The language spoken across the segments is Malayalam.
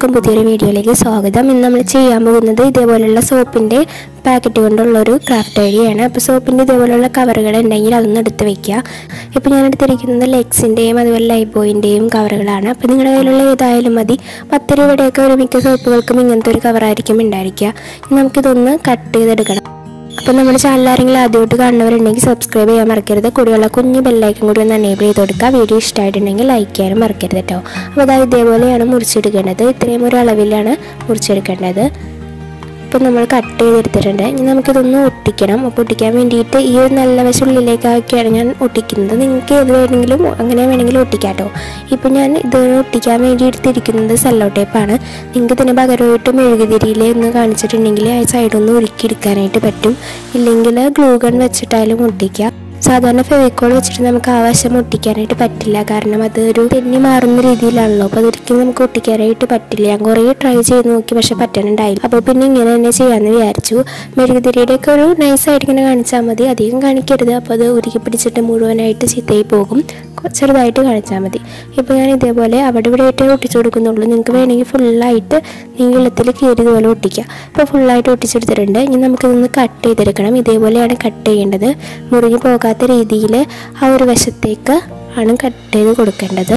എല്ലാവർക്കും പുതിയൊരു വീഡിയോയിലേക്ക് സ്വാഗതം ഇന്ന് നമ്മൾ ചെയ്യാൻ പോകുന്നത് ഇതേപോലെയുള്ള സോപ്പിൻ്റെ പാക്കറ്റ് കൊണ്ടുള്ള ഒരു ക്രാഫ്റ്റ് ഐഡിയയാണ് അപ്പോൾ സോപ്പിൻ്റെ ഇതേപോലെയുള്ള കവറുകൾ ഉണ്ടെങ്കിൽ അതൊന്ന് എടുത്ത് വെക്കുക ഇപ്പോൾ ഞാൻ എടുത്തിരിക്കുന്നത് ലെക്സിൻ്റെയും അതുപോലെ ലൈബോയിൻ്റെയും കവറുകളാണ് അപ്പോൾ നിങ്ങളുടെ കയ്യിലുള്ള ഏതായാലും മതി പത്ത് രൂപയുടെയൊക്കെ ഒരു മിക്ക സോപ്പുകൾക്കും ഇങ്ങനത്തെ ഒരു കവറായിരിക്കും ഉണ്ടായിരിക്കുക ഇനി നമുക്കിതൊന്ന് കട്ട് ചെയ്തെടുക്കണം അപ്പോൾ നമ്മുടെ ചാനൽ ആരെങ്കിലും ആദ്യമായിട്ട് കാണുന്നവരുണ്ടെങ്കിൽ സബ്സ്ക്രൈബ് ചെയ്യാൻ മറക്കരുത് കൂടിയുള്ള കുഞ്ഞു ബെല്ലൈക്കൻ കൂടി ഒന്ന് എനേബിൾ ചെയ്ത് കൊടുക്കുക വീഡിയോ ഇഷ്ടമായിട്ടുണ്ടെങ്കിൽ ലൈക്ക് ചെയ്യാനും മറക്കരുത് കേട്ടോ അപ്പോൾ അതായത് ഇതേപോലെയാണ് മുറിച്ചെടുക്കേണ്ടത് ഇത്രയും ഒരു അളവിലാണ് മുറിച്ചെടുക്കേണ്ടത് ഇപ്പോൾ നമ്മൾ കട്ട് ചെയ്തെടുത്തിട്ടുണ്ട് ഇനി നമുക്കിതൊന്ന് ഒട്ടിക്കണം അപ്പോൾ ഒട്ടിക്കാൻ വേണ്ടിയിട്ട് ഈ ഒരു നല്ല വശം ഉള്ളിലേക്കാക്കിയാണ് ഞാൻ ഒട്ടിക്കുന്നത് നിങ്ങൾക്ക് ഏത് വേണമെങ്കിലും അങ്ങനെ വേണമെങ്കിലും ഒട്ടിക്കാം കേട്ടോ ഇപ്പോൾ ഞാൻ ഇത് ഒട്ടിക്കാൻ വേണ്ടി എടുത്തിരിക്കുന്നത് സെല്ലോ ടേപ്പാണ് നിങ്ങൾക്ക് ഇതിന് പകരമായിട്ട് മെഴുകുതിരിയിൽ ഒന്ന് കാണിച്ചിട്ടുണ്ടെങ്കിൽ ആ സൈഡൊന്ന് ഉരുക്കിയെടുക്കാനായിട്ട് പറ്റും ഇല്ലെങ്കിൽ ഗ്ലൂ ഗൺ വെച്ചിട്ടായാലും ഒട്ടിക്കാം സാധാരണ ഫെവിക്കോൾ വെച്ചിട്ട് നമുക്ക് ആ വശം ഒട്ടിക്കാനായിട്ട് പറ്റില്ല കാരണം അത് ഒരു തെന്നി മാറുന്ന രീതിയിലാണല്ലോ അപ്പോൾ അതൊരിക്കലും നമുക്ക് ഒട്ടിക്കാനായിട്ട് പറ്റില്ല ഞാൻ കുറേ ട്രൈ ചെയ്ത് നോക്കി പക്ഷെ പറ്റണുണ്ടായില്ല അപ്പോൾ പിന്നെ ഇങ്ങനെ തന്നെ ചെയ്യാമെന്ന് വിചാരിച്ചു മെഴുകുതിരിയുടെയൊക്കെ ഒരു നൈസായിട്ട് ഇങ്ങനെ കാണിച്ചാൽ മതി അധികം കാണിക്കരുത് അപ്പോൾ അത് ഉരുക്കി പിടിച്ചിട്ട് മുഴുവനായിട്ട് ചീത്തയായി പോകും ചെറുതായിട്ട് കാണിച്ചാൽ മതി ഇപ്പോൾ ഞാൻ ഇതേപോലെ അവിടെ ഇവിടെ ആയിട്ട് ഒട്ടിച്ചു കൊടുക്കുന്നുള്ളൂ നിങ്ങൾക്ക് വേണമെങ്കിൽ ഫുള്ളായിട്ട് നീളത്തിൽ കീറി ഇതുപോലെ ഒട്ടിക്കുക ഇപ്പോൾ ഫുള്ളായിട്ട് ഒട്ടിച്ചെടുത്തിട്ടുണ്ട് ഇനി നമുക്കിതൊന്ന് കട്ട് ചെയ്തെടുക്കണം ഇതേപോലെയാണ് കട്ട് ചെയ്യേണ്ടത് മുറിഞ്ഞു പോകാത്ത രീതിയിൽ ആ ഒരു വശത്തേക്ക് ആണ് കട്ട് ചെയ്ത് കൊടുക്കേണ്ടത്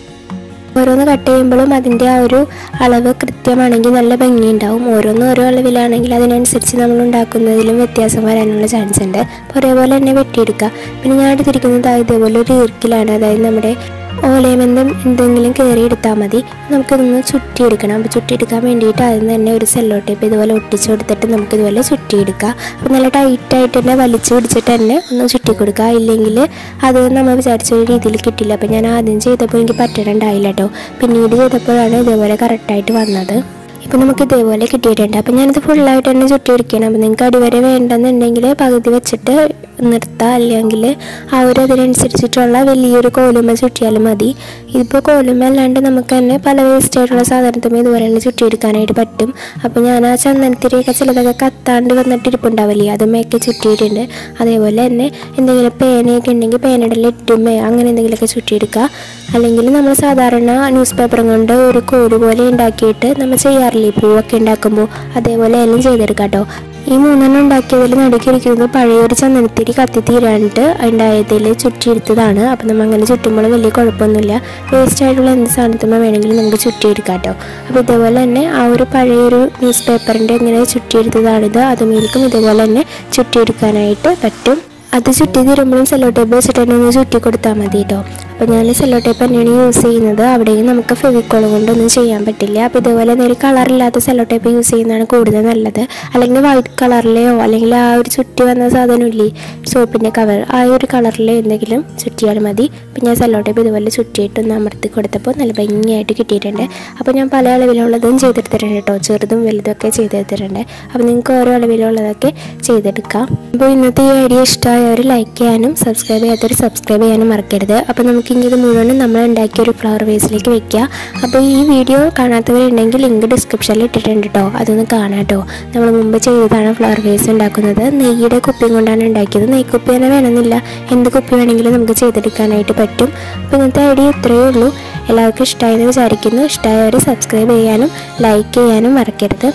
ഓരോന്ന് കട്ട് ചെയ്യുമ്പോഴും അതിൻ്റെ ആ ഒരു അളവ് കൃത്യമാണെങ്കിൽ നല്ല ഭംഗിയുണ്ടാവും ഓരോന്നും ഓരോ അളവിലാണെങ്കിൽ അതിനനുസരിച്ച് നമ്മൾ ഉണ്ടാക്കുന്നതിലും വ്യത്യാസം വരാനുള്ള ചാൻസ് ഉണ്ട് അപ്പോൾ ഒരേപോലെ തന്നെ വെട്ടിയെടുക്കുക പിന്നെ ഞാൻ എടുത്തിരിക്കുന്നത് ഇതേപോലെ ഒരു ഈർക്കിലാണ് അതായത് നമ്മുടെ ഓലയമെന്തും എന്തെങ്കിലും കയറി എടുത്താൽ മതി നമുക്കിതൊന്ന് ചുറ്റിയെടുക്കണം അപ്പോൾ ചുറ്റിയെടുക്കാൻ വേണ്ടിയിട്ട് അതിൽ തന്നെ ഒരു സെല്ലോ ടേപ്പ് ഇതുപോലെ ഒട്ടിച്ച് കൊടുത്തിട്ട് നമുക്കിതുപോലെ ചുറ്റിയെടുക്കുക അപ്പോൾ നല്ല ടൈറ്റായിട്ട് തന്നെ വലിച്ചു പിടിച്ചിട്ട് തന്നെ ഒന്ന് ചുറ്റി കൊടുക്കുക ഇല്ലെങ്കിൽ അത് നമ്മൾ വിചാരിച്ച ഒരു രീതിയിൽ കിട്ടില്ല അപ്പോൾ ഞാൻ ആദ്യം ചെയ്തപ്പോൾ എനിക്ക് പറ്റണുണ്ടായില്ല കേട്ടോ പിന്നീട് ചെയ്തപ്പോഴാണ് ഇതേപോലെ കറക്റ്റായിട്ട് വന്നത് ഇപ്പം നമുക്ക് ഇതേപോലെ കിട്ടിയിട്ടുണ്ട് അപ്പം ഞാനിത് ഫുള്ളായിട്ട് തന്നെ ചുറ്റിയെടുക്കണം അപ്പം നിങ്ങൾക്ക് അടിവരെ വേണ്ടെന്നുണ്ടെങ്കിൽ പകുതി വെച്ചിട്ട് നിർത്താം അല്ലെങ്കിൽ ആ ഒരു അതിനനുസരിച്ചിട്ടുള്ള വലിയൊരു കോലുമ ചുറ്റിയാലും മതി ഇതിപ്പോൾ കോലുമ അല്ലാണ്ട് നമുക്ക് തന്നെ പല വേസ്റ്റ് ആയിട്ടുള്ള സാധനത്തുമ്പോൾ ഇതുപോലെ തന്നെ ചുറ്റിയെടുക്കാനായിട്ട് പറ്റും അപ്പോൾ ഞാൻ ആ ചന്ദനത്തിരിയൊക്കെ ചിലതൊക്കെ കത്താണ്ട് വന്നിട്ട് ഇരിപ്പുണ്ടാവില്ലേ അതുമൊക്കെ ചുറ്റിയിട്ടുണ്ട് അതേപോലെ തന്നെ എന്തെങ്കിലും പേനയൊക്കെ ഉണ്ടെങ്കിൽ പേനയുടെ ലെറ്റുമേ അങ്ങനെ എന്തെങ്കിലുമൊക്കെ ചുറ്റിയെടുക്കുക അല്ലെങ്കിൽ നമ്മൾ സാധാരണ ന്യൂസ് പേപ്പറും കൊണ്ട് ഒരു കോല് പോലെ ഉണ്ടാക്കിയിട്ട് നമ്മൾ ചെയ്യാറില്ലേ പൂവൊക്കെ ഉണ്ടാക്കുമ്പോൾ അതേപോലെ എല്ലാം ചെയ്തെടുക്കാം കേട്ടോ ഈ മൂന്നെണ്ണം ഉണ്ടാക്കിയതിൽ നടുക്കിയിരിക്കുന്നത് പഴയൊരു ചന്ദനത്തിരി കത്തിത്തീരാണ്ട് ഉണ്ടായതിൽ ചുറ്റിയെടുത്തതാണ് അപ്പം നമ്മൾ അങ്ങനെ ചുറ്റുമ്പോൾ വലിയ കുഴപ്പമൊന്നുമില്ല വേസ്റ്റ് ആയിട്ടുള്ള എന്ത് സാധനത്തുമ്പോൾ വേണമെങ്കിലും നമുക്ക് ചുറ്റിയെടുക്കാം കേട്ടോ അപ്പോൾ ഇതേപോലെ തന്നെ ആ ഒരു പഴയൊരു ന്യൂസ് പേപ്പറിൻ്റെ ഇങ്ങനെ ചുറ്റിയെടുത്തതാണിത് അതുമേൽക്കും ഇതേപോലെ തന്നെ ചുറ്റിയെടുക്കാനായിട്ട് പറ്റും അത് ചുറ്റി തീരുമ്പോഴും സെല്ലോ ടേപ്പ് വെച്ചിട്ട് തന്നെ ഒന്ന് ചുറ്റി കൊടുത്താൽ മതി കേട്ടോ അപ്പോൾ ഞാൻ സെല്ലോ ടേപ്പ് തന്നെയാണ് യൂസ് ചെയ്യുന്നത് അവിടെയും നമുക്ക് ഫെവിക്കോൾ കൊണ്ടൊന്നും ചെയ്യാൻ പറ്റില്ല അപ്പോൾ ഇതേപോലെ എന്തെങ്കിലും കളറില്ലാത്ത സെല്ലോ ടേപ്പ് യൂസ് ചെയ്യുന്നതാണ് കൂടുതൽ നല്ലത് അല്ലെങ്കിൽ വൈറ്റ് കളറിലെയോ അല്ലെങ്കിൽ ആ ഒരു ചുറ്റി വന്ന സാധനം ഇല്ലേ സോപ്പിൻ്റെ കവർ ആ ഒരു കളിലെ എന്തെങ്കിലും ചുറ്റിയാൽ മതി അപ്പോൾ ഞാൻ സെല്ലോ ടേപ്പ് ഇതുപോലെ ചുറ്റിയിട്ട് ഒന്ന് അമർത്തി കൊടുത്തപ്പോൾ നല്ല ഭംഗിയായിട്ട് കിട്ടിയിട്ടുണ്ട് അപ്പോൾ ഞാൻ പല അളവിലുള്ളതും ചെയ്തെടുത്തിട്ടുണ്ട് കേട്ടോ ചെറുതും വലുതൊക്കെ ചെയ്തെടുത്തിട്ടുണ്ട് അപ്പോൾ നിങ്ങൾക്ക് ഓരോ അളവിലുള്ളതൊക്കെ ചെയ്തെടുക്കാം അപ്പോൾ ഇന്നത്തെ ഈ ഐഡിയ ഇഷ്ടമായവർ ലൈക്ക് ചെയ്യാനും സബ്സ്ക്രൈബ് ചെയ്യാത്തവർ സബ്സ്ക്രൈബ് ചെയ്യാനും മറക്കരുത് അപ്പോൾ നമുക്ക് ഇനി ഇത് മുഴുവനും നമ്മൾ ഉണ്ടാക്കിയ ഒരു ഫ്ലവർ വേസിലേക്ക് വെക്കുക അപ്പോൾ ഈ വീഡിയോ കാണാത്തവരുണ്ടെങ്കിൽ ലിങ്ക് ഡിസ്ക്രിപ്ഷനിൽ ഇട്ടിട്ടുണ്ട് കേട്ടോ അതൊന്ന് കാണാം കേട്ടോ നമ്മൾ മുമ്പ് ചെയ്തതാണ് ഫ്ലവർ വേസ് ഉണ്ടാക്കുന്നത് നെയ്യുടെ കുപ്പിയും കൊണ്ടാണ് ഉണ്ടാക്കിയത് നെയ്ക്കുപ്പി തന്നെ വേണമെന്നില്ല എന്ത് കുപ്പി വേണമെങ്കിലും നമുക്ക് ചെയ്തെടുക്കാനായിട്ട് പറ്റും അപ്പോൾ ഇന്നത്തെ ഐഡിയ ഇത്രയേ ഉള്ളൂ എല്ലാവർക്കും ഇഷ്ടമായെന്ന് വിചാരിക്കുന്നു ഇഷ്ടമായവർ സബ്സ്ക്രൈബ് ചെയ്യാനും ലൈക്ക് ചെയ്യാനും മറക്കരുത്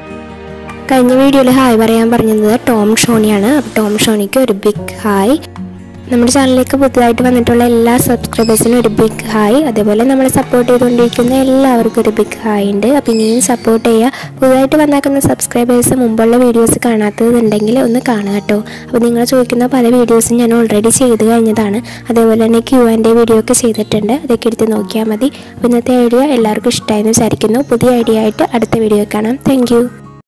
കഴിഞ്ഞ വീഡിയോയിൽ ഹായ് പറയാൻ പറഞ്ഞത് ടോം ഷോണിയാണ് അപ്പോൾ ടോം ഷോണിക്ക് ഒരു ബിഗ് ഹായ് നമ്മുടെ ചാനലിലേക്ക് പുതുതായിട്ട് വന്നിട്ടുള്ള എല്ലാ സബ്സ്ക്രൈബേഴ്സിനും ഒരു ബിഗ് ഹായ് അതേപോലെ നമ്മളെ സപ്പോർട്ട് ചെയ്തുകൊണ്ടിരിക്കുന്ന എല്ലാവർക്കും ഒരു ബിഗ് ഹായ് ഉണ്ട് അപ്പോൾ ഇനിയും സപ്പോർട്ട് ചെയ്യുക പുതുതായിട്ട് വന്നാക്കുന്ന സബ്സ്ക്രൈബേഴ്സ് മുമ്പുള്ള വീഡിയോസ് കാണാത്തതുണ്ടെങ്കിൽ ഒന്ന് കാണുക കേട്ടോ അപ്പോൾ നിങ്ങൾ ചോദിക്കുന്ന പല വീഡിയോസും ഞാൻ ഓൾറെഡി ചെയ്ത് കഴിഞ്ഞതാണ് അതേപോലെ തന്നെ ക്യൂ ആൻഡ് വീഡിയോ ഒക്കെ ചെയ്തിട്ടുണ്ട് അതൊക്കെ എടുത്ത് നോക്കിയാൽ മതി അപ്പോൾ ഇന്നത്തെ ഐഡിയ എല്ലാവർക്കും ഇഷ്ടമായെന്ന് വിചാരിക്കുന്നു പുതിയ ഐഡിയ ആയിട്ട് അടുത്ത വീഡിയോ കാണാം താങ്ക്